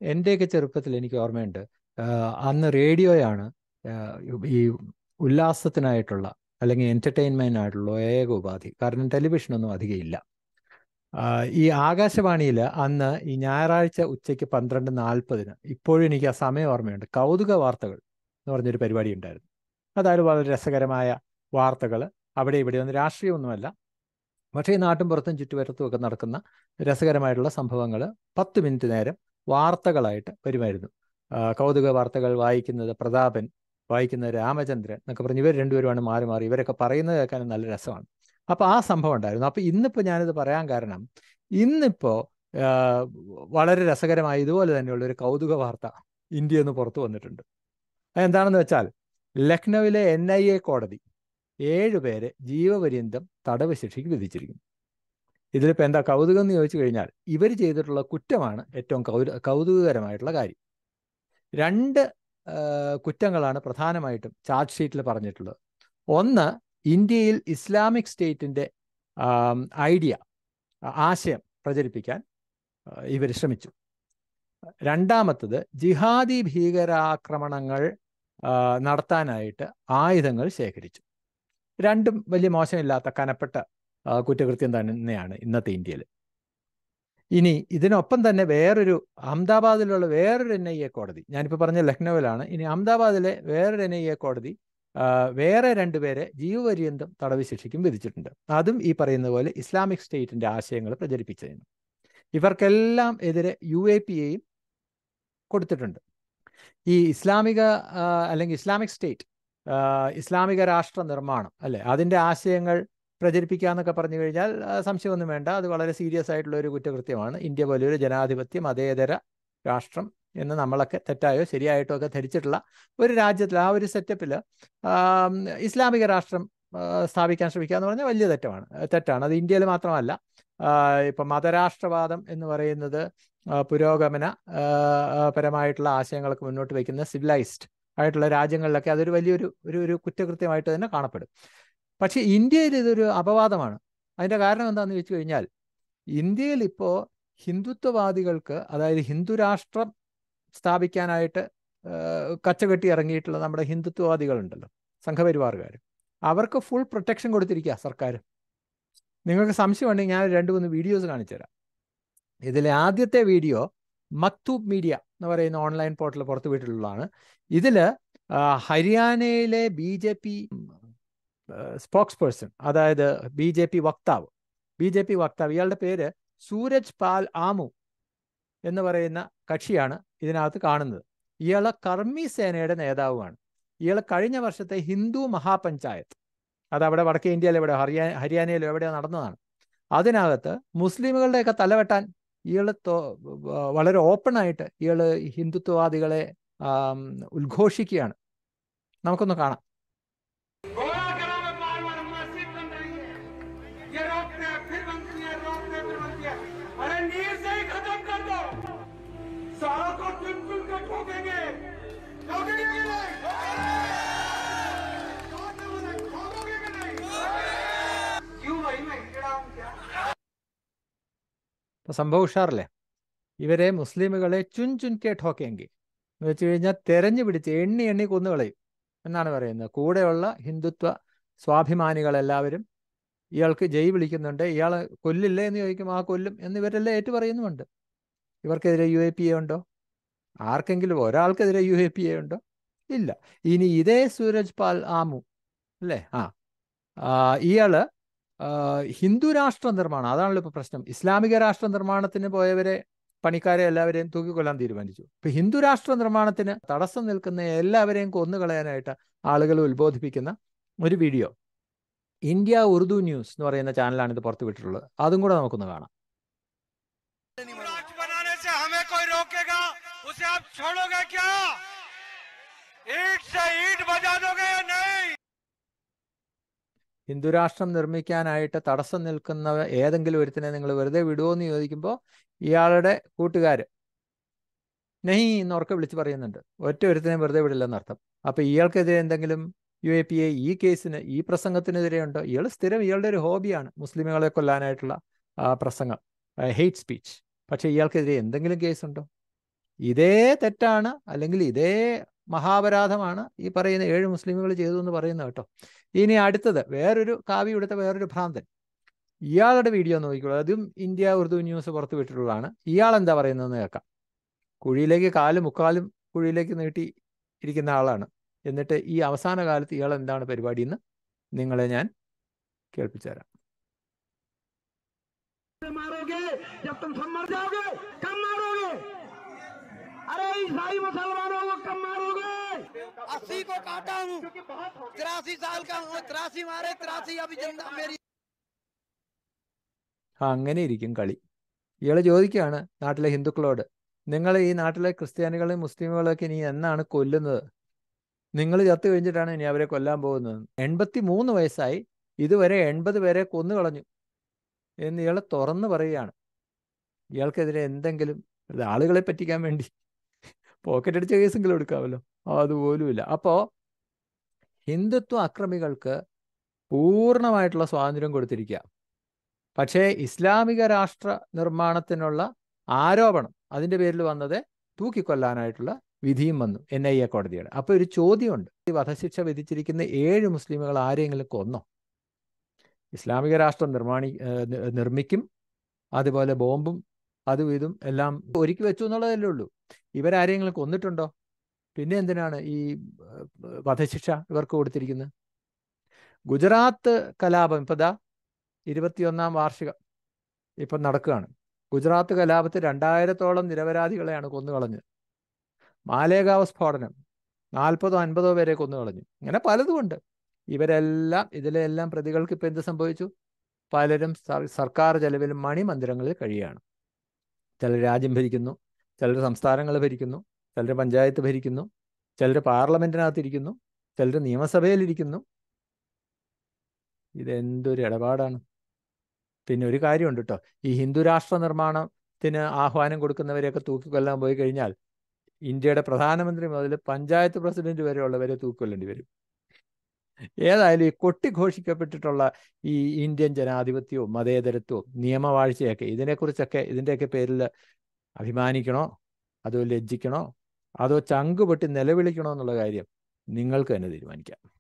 എൻ്റെയൊക്കെ ചെറുപ്പത്തിൽ എനിക്ക് ഓർമ്മയുണ്ട് ആഹ് അന്ന് റേഡിയോയാണ് ആഹ് ഈ ഉല്ലാസത്തിനായിട്ടുള്ള അല്ലെങ്കിൽ എൻ്റർടൈൻമെൻ്റ് ആയിട്ടുള്ള ഏക ഉപാധി കാരണം ടെലിവിഷനൊന്നും അധികം ഇല്ല ആഹ് ഈ ആകാശവാണിയിൽ അന്ന് ഈ ഞായറാഴ്ച ഉച്ചയ്ക്ക് പന്ത്രണ്ട് നാൽപ്പതിന് ഇപ്പോഴും എനിക്ക് ആ സമയം ഓർമ്മയുണ്ട് കൗതുക വാർത്തകൾ എന്ന് പറഞ്ഞൊരു പരിപാടി ഉണ്ടായിരുന്നു അതായത് വളരെ രസകരമായ വാർത്തകൾ അവിടെ ഇവിടെ ഒന്നും രാഷ്ട്രീയമൊന്നുമല്ല പക്ഷേ ഈ നാട്ടും പുറത്തും ചുറ്റുവരത്തും ഒക്കെ നടക്കുന്ന രസകരമായിട്ടുള്ള സംഭവങ്ങൾ പത്ത് മിനിറ്റ് നേരം വാർത്തകളായിട്ട് വരുമായിരുന്നു ആ, കൗതുക വാർത്തകൾ വായിക്കുന്നത് പ്രതാപൻ വായിക്കുന്നത് രാമചന്ദ്രൻ എന്നൊക്കെ പറഞ്ഞ് ഇവർ രണ്ടുപേരുമാണ് മാറി മാറി ഇവരൊക്കെ പറയുന്നത് കേൾക്കാനും നല്ല രസമാണ് അപ്പോൾ ആ സംഭവം ഉണ്ടായിരുന്നു അപ്പോൾ ഇന്നിപ്പോൾ ഞാനിത് പറയാൻ കാരണം ഇന്നിപ്പോൾ വളരെ രസകരമായ ഇതുപോലെ തന്നെയുള്ള ഒരു കൗതുക വാർത്ത ഇന്ത്യയിൽ നിന്ന് പുറത്തു വന്നിട്ടുണ്ട് അതെന്താണെന്ന് വെച്ചാൽ ലക്നൌവിലെ എൻ ഐ എ കോടതി ഏഴുപേരെ ജീവപര്യന്തം തടവ് ശിക്ഷയ്ക്ക് വിധിച്ചിരിക്കുന്നു ഇതിലിപ്പോൾ എന്താ കൗതുകം എന്ന് ചോദിച്ചു കഴിഞ്ഞാൽ ഇവർ ചെയ്തിട്ടുള്ള കുറ്റമാണ് ഏറ്റവും കൗതു കൗതുകകരമായിട്ടുള്ള കാര്യം രണ്ട് ആ, കുറ്റങ്ങളാണ് പ്രധാനമായിട്ടും ചാർജ് ഷീറ്റിൽ പറഞ്ഞിട്ടുള്ളത് ഒന്ന് ഇന്ത്യയിൽ ഇസ്ലാമിക് സ്റ്റേറ്റിൻ്റെ ഐഡിയ ആശയം പ്രചരിപ്പിക്കാൻ ഇവർ ശ്രമിച്ചു രണ്ടാമത്തത് ജിഹാദി ഭീകരാക്രമണങ്ങൾ ആ, നടത്താനായിട്ട് ആയുധങ്ങൾ ശേഖരിച്ചു രണ്ടും വലിയ മോശമില്ലാത്ത കനപ്പെട്ട ആ, കുറ്റകൃത്യം തന്നെയാണ് ഇന്നത്തെ ഇന്ത്യയിൽ ഇനി ഇതിനൊപ്പം തന്നെ വേറൊരു അഹമ്മദാബാദിലുള്ള വേറൊരു എൻ ഐ എ കോടതി ഞാനിപ്പോൾ പറഞ്ഞ ലക്നൌവിലാണ് ഇനി അഹമ്മദാബാദിലെ വേറൊരു എൻ ഐ എ കോടതി ആ, വേറെ രണ്ടുപേരെ ജീവപര്യന്തം തടവ് ശിക്ഷയ്ക്കും വിധിച്ചിട്ടുണ്ട് അതും ഈ പറയുന്ന പോലെ ഇസ്ലാമിക് സ്റ്റേറ്റിന്റെ ആശയങ്ങൾ പ്രചരിപ്പിച്ചതിന് ഇവർക്കെല്ലാം എതിരെ യു എ പി എയും കൊടുത്തിട്ടുണ്ട് ഈ ഇസ്ലാമിക ആ, അല്ലെങ്കിൽ ഇസ്ലാമിക് സ്റ്റേറ്റ് ആ, ഇസ്ലാമിക രാഷ്ട്ര നിർമ്മാണം അല്ലെ അതിൻ്റെ ആശയങ്ങൾ പ്രചരിപ്പിക്കുക എന്നൊക്കെ പറഞ്ഞു കഴിഞ്ഞാൽ ആ, സംശയമൊന്നും വേണ്ട അത് വളരെ സീരിയസ് ആയിട്ടുള്ള ഒരു കുറ്റകൃത്യമാണ് ഇന്ത്യ പോലെയൊരു ജനാധിപത്യ മതേതര രാഷ്ട്രം എന്ന് നമ്മളൊക്കെ തെറ്റായോ ശരിയായിട്ടോ ഒക്കെ ധരിച്ചിട്ടുള്ള ഒരു രാജ്യത്തിൽ ആ ഒരു സെറ്റപ്പിൽ ഇസ്ലാമിക രാഷ്ട്രം ആ, സ്ഥാപിക്കാൻ ശ്രമിക്കുക എന്ന് പറഞ്ഞാൽ വലിയ തെറ്റമാണ് തെറ്റാണ് അത് ഇന്ത്യയിൽ മാത്രമല്ല ആ, ഇപ്പം മതരാഷ്ട്രവാദം എന്ന് പറയുന്നത് ആ, പുരോഗമന ആ, ആ, പരമായിട്ടുള്ള ആശയങ്ങൾക്ക് മുന്നോട്ട് വയ്ക്കുന്ന സിവിലൈസ്ഡ് ആയിട്ടുള്ള രാജ്യങ്ങളിലൊക്കെ അതൊരു വലിയൊരു ഒരു ഒരു കുറ്റകൃത്യമായിട്ട് തന്നെ കാണപ്പെടും പക്ഷേ ഇന്ത്യയിൽ ഇതൊരു അപവാദമാണ് അതിൻ്റെ കാരണം എന്താണെന്ന് വെച്ച് കഴിഞ്ഞാൽ ഇന്ത്യയിൽ ഇപ്പോൾ ഹിന്ദുത്വവാദികൾക്ക് അതായത് ഹിന്ദു രാഷ്ട്രം സ്ഥാപിക്കാനായിട്ട് ആ, കച്ചകെട്ടി ഇറങ്ങിയിട്ടുള്ള നമ്മുടെ ഹിന്ദുത്വവാദികളുണ്ടല്ലോ സംഘപരിവാറുകാർ അവർക്ക് ഫുൾ പ്രൊട്ടക്ഷൻ കൊടുത്തിരിക്കുക സർക്കാർ നിങ്ങൾക്ക് സംശയമുണ്ടെങ്കിൽ ഞാൻ രണ്ട് മൂന്ന് വീഡിയോസ് കാണിച്ചു തരാം ഇതിലെ ആദ്യത്തെ വീഡിയോ മക്തൂബ് മീഡിയ എന്ന് പറയുന്ന ഓൺലൈൻ പോർട്ടൽ പുറത്തു വിട്ടിട്ടുള്ളതാണ് ഇതിൽ ഹരിയാനയിലെ B J P spokesperson അതായത് ബി ജെ പി വക്താവ് ബി ജെ പി വക്താവ് ഇയാളുടെ പേര് സൂരജ് പാൽ ആമു എന്ന് പറയുന്ന കക്ഷിയാണ് ഇതിനകത്ത് കാണുന്നത് ഇയാളെ കർമ്മി സേനയുടെ നേതാവുമാണ് ഇയാൾ കഴിഞ്ഞ വർഷത്തെ ഹിന്ദു മഹാപഞ്ചായത്ത് അത് അവിടെ വടക്കേ ഇന്ത്യയിൽ എവിടെ ഹരിയാന ഹരിയാനയിലോ എവിടെയോ നടന്നതാണ് അതിനകത്ത് മുസ്ലിമുകളുടെയൊക്കെ തലവെട്ടാൻ ഇയാൾ വളരെ ഓപ്പണായിട്ട് ഇയാൾ ഹിന്ദുത്വവാദികളെ ആം, ഉദ്ഘോഷിക്കുകയാണ് നമുക്കൊന്ന് കാണാം गोला करा में बार बार मस्जिद बन रही है ये रोकते हैं फिर बनती है रोकते हैं फिर बनती है अरे नीर से ही खत्म कर दो सारों को चुन चुन के ठोकेंगे ठोकेंगे कि नहीं ठोकेंगे ठोकोगे कि नहीं क्यों भाई मैं कीड़ा हूं क्या ഇപ്പൊ സംഭവം ഉഷാറല്ലേ ഇവരെ മുസ്ലിമുകളെ ചുൻ ചുൻ കെ ഠോക്കെങ്കിൽ എന്ന് വെച്ച് കഴിഞ്ഞാൽ തെരഞ്ഞു പിടിച്ച് എണ്ണി എണ്ണി കൊന്നുകളയും എന്നാണ് പറയുന്നത് കൂടെയുള്ള ഹിന്ദുത്വ സ്വാഭിമാനികളെല്ലാവരും ഇയാൾക്ക് ജയ് വിളിക്കുന്നുണ്ട് ഇയാൾ കൊല്ലില്ലേ എന്ന് ചോദിക്കുമ്പോൾ ആ കൊല്ലും എന്ന് ഇവരെല്ലാം ഏറ്റു പറയുന്നുമുണ്ട് ഇവർക്കെതിരെ യു എ പി എ ഉണ്ടോ ആർക്കെങ്കിലും ഒരാൾക്കെതിരെ യു എ പി എ ഉണ്ടോ ഇല്ല ഇനി ഇതേ സൂരജ് പാൽ ആമു അല്ലേ ആ ആ, ഇയാള് ആ, ഹിന്ദു രാഷ്ട്ര നിർമ്മാണം അതാണല്ലോ ഇപ്പൊ പ്രശ്നം ഇസ്ലാമിക രാഷ്ട്ര നിർമ്മാണത്തിന് പോയവരെ പണിക്കാരെ എല്ലാവരെയും തൂക്കിക്കൊല്ലാൻ തീരുമാനിച്ചു ഇപ്പൊ ഹിന്ദു രാഷ്ട്ര നിർമ്മാണത്തിന് തടസ്സം നിൽക്കുന്ന എല്ലാവരെയും കൊന്നുകളയാനായിട്ട് ആളുകൾ ഉത്ബോധിപ്പിക്കുന്ന ഒരു വീഡിയോ ഇന്ത്യ ഉറുദു ന്യൂസ് എന്ന് പറയുന്ന ചാനലാണ് ഇത് പുറത്തു വിട്ടിട്ടുള്ളത് അതും കൂടെ നമുക്കൊന്ന് കാണാം राष्ट्र बनाने से हमें कोई रोकेगा उसे आप छोड़ोगे क्या ईट से ईट बजा दोगे या नहीं ഹിന്ദു രാഷ്ട്രം നിർമ്മിക്കാനായിട്ട് തടസ്സം നിൽക്കുന്ന ഏതെങ്കിലും ഒരുത്തിനെ നിങ്ങൾ വെറുതെ വിടുമോ എന്ന് ചോദിക്കുമ്പോൾ ഇയാളുടെ കൂട്ടുകാര് നെഹി എന്ന് ഉറക്കെ വിളിച്ച് പറയുന്നുണ്ട് ഒറ്റ ഒരുത്തിനെ വെറുതെ വിടില്ലെന്നർത്ഥം അപ്പൊ ഇയാൾക്കെതിരെ എന്തെങ്കിലും യു എ പി എ ഈ കേസിന് ഈ പ്രസംഗത്തിനെതിരെ ഉണ്ടോ ഇയാൾ സ്ഥിരം ഇയാളുടെ ഒരു ഹോബിയാണ് മുസ്ലിമുകളെ കൊല്ലാനായിട്ടുള്ള ആ, പ്രസംഗം ഹെയ്റ്റ് സ്പീച്ച് പക്ഷേ ഇയാൾക്കെതിരെ എന്തെങ്കിലും കേസുണ്ടോ ഇതേ തെറ്റാണ് അല്ലെങ്കിൽ ഇതേ മഹാപരാധമാണ് ഈ പറയുന്ന ഏഴ് മുസ്ലിമുകൾ ചെയ്തു എന്ന് പറയുന്നത് കേട്ടോ ഇനി അടുത്തത് വേറൊരു കാവ്യ എടുത്ത വേറൊരു ഭ്രാന്തൻ ഇയാളുടെ വീഡിയോ നോക്കിക്കോളൂ അതും ഇന്ത്യ ഉറുദു ന്യൂസ് പുറത്തു വിട്ടിട്ടുള്ളതാണ് ഇയാൾ എന്താ പറയുന്നതെന്ന് കേൾക്കാം കുഴിയിലേക്ക് കാലും മുക്കാലും കുഴിയിലേക്ക് നീട്ടി ഇരിക്കുന്ന ആളാണ് എന്നിട്ട് ഈ അവസാന കാലത്ത് ഇയാൾ എന്താണ് പരിപാടി എന്ന് നിങ്ങളെ ഞാൻ കേൾപ്പിച്ചു തരാം मारोगे जब तुम सब मर जाओगे कब मारोगे अरे ईसाई मुसलमानों को कब मारोगे अस्सी को काटा हूँ तिरासी साल का हूँ तिरासी मारे तिरासी अभी जिंदा मेरी ആ, അങ്ങനെ ഇരിക്കും കളി ഇയാൾ ചോദിക്കുകയാണ് നാട്ടിലെ ഹിന്ദുക്കളോട് നിങ്ങൾ ഈ നാട്ടിലെ ക്രിസ്ത്യാനികളെയും മുസ്ലിമുകളെയൊക്കെ ഇനി എന്നാണ് കൊല്ലുന്നത് നിങ്ങൾ ചത്തു കഴിഞ്ഞിട്ടാണ് ഇനി അവരെ കൊല്ലാൻ പോകുന്നത് എൺപത്തി മൂന്ന് വയസ്സായി ഇതുവരെ എൺപത് പേരെ കൊന്നു കളഞ്ഞു എന്ന് ഇയാൾ തുറന്നു പറയുകയാണ് ഇയാൾക്കെതിരെ എന്തെങ്കിലും ഇത് ആളുകളെ പറ്റിക്കാൻ വേണ്ടി പോക്കറ്റ് അടിച്ച കേസെങ്കിലും എടുക്കാമല്ലോ അതുപോലുമില്ല അപ്പോൾ ഹിന്ദുത്വ അക്രമികൾക്ക് പൂർണ്ണമായിട്ടുള്ള സ്വാതന്ത്ര്യം കൊടുത്തിരിക്കുക പക്ഷേ ഇസ്ലാമിക രാഷ്ട്ര നിർമ്മാണത്തിനുള്ള ആരോപണം അതിൻ്റെ പേരിൽ വന്നത് തൂക്കിക്കൊല്ലാനായിട്ടുള്ള വിധിയും വന്നു എൻ ഐ എ കോടതിയുടെ അപ്പോൾ ഒരു ചോദ്യമുണ്ട് ഈ വധശിക്ഷ വിധിച്ചിരിക്കുന്ന ഏഴ് മുസ്ലിമുകൾ ആരെങ്കിലും കൊന്നോ ഇസ്ലാമിക രാഷ്ട്രം നിർമ്മാണി ഏഹ് നി- നിർമ്മിക്കും അതുപോലെ ബോംബും അതും ഇതും എല്ലാം ഒരുക്കി വെച്ചു എന്നുള്ളതല്ലേ ഉള്ളൂ ഇവരാരെങ്കിലും കൊന്നിട്ടുണ്ടോ പിന്നെ എന്തിനാണ് ഈ ഏഹ്, വധശിക്ഷ ഇവർക്ക് കൊടുത്തിരിക്കുന്നത് ഗുജറാത്ത് കലാപം ഇപ്പം ദാ ഇരുപത്തിയൊന്നാം വാർഷികം ഇപ്പം നടക്കുകയാണ് ഗുജറാത്ത് കലാപത്തിൽ രണ്ടായിരത്തോളം നിരപരാധികളെയാണ് കൊന്നുകളഞ്ഞത് മാലേഗാവ് സ്ഫോടനം നാൽപ്പതോ അൻപതോ പേരെ കൊന്നുകളഞ്ഞു ഇങ്ങനെ പലതുമുണ്ട് ഇവരെല്ലാം ഇതിലെല്ലാം പ്രതികൾക്ക് ഇപ്പം എന്ത് സംഭവിച്ചു പലരും സർ- സർക്കാർ ചെലവിൽ മണിമന്ദിരങ്ങളിൽ കഴിയുകയാണ് ചിലർ രാജ്യം ഭരിക്കുന്നു ചിലർ സംസ്ഥാനങ്ങൾ ഭരിക്കുന്നു ചിലർ പഞ്ചായത്ത് ഭരിക്കുന്നു ചിലർ പാർലമെന്റിനകത്തിരിക്കുന്നു ചിലർ നിയമസഭയിലിരിക്കുന്നു ഇതെന്തൊരു ഇടപാടാണ് പിന്നെ ഒരു കാര്യമുണ്ട് കേട്ടോ ഈ ഹിന്ദു രാഷ്ട്ര നിർമ്മാണത്തിന് ആഹ്വാനം കൊടുക്കുന്നവരെയൊക്കെ തൂക്കിക്കൊല്ലാൻ പോയി കഴിഞ്ഞാൽ ഇന്ത്യയുടെ പ്രധാനമന്ത്രി മുതൽ പഞ്ചായത്ത് പ്രസിഡന്റ് വരെയുള്ളവരെ തൂക്കിക്കൊല്ലേണ്ടി വരും ഏതായാലും ഈ കൊട്ടിഘോഷിക്കപ്പെട്ടിട്ടുള്ള ഈ ഇന്ത്യൻ ജനാധിപത്യവും മതേതരത്വവും നിയമവാഴ്ചയൊക്കെ ഇതിനെക്കുറിച്ചൊക്കെ ഇതിൻ്റെയൊക്കെ പേരിൽ അഭിമാനിക്കണോ അതോ ലജ്ജിക്കണോ അതോ ചങ്കുപൊട്ടി നിലവിളിക്കണോ എന്നുള്ള കാര്യം നിങ്ങൾക്ക് തന്നെ തീരുമാനിക്കാം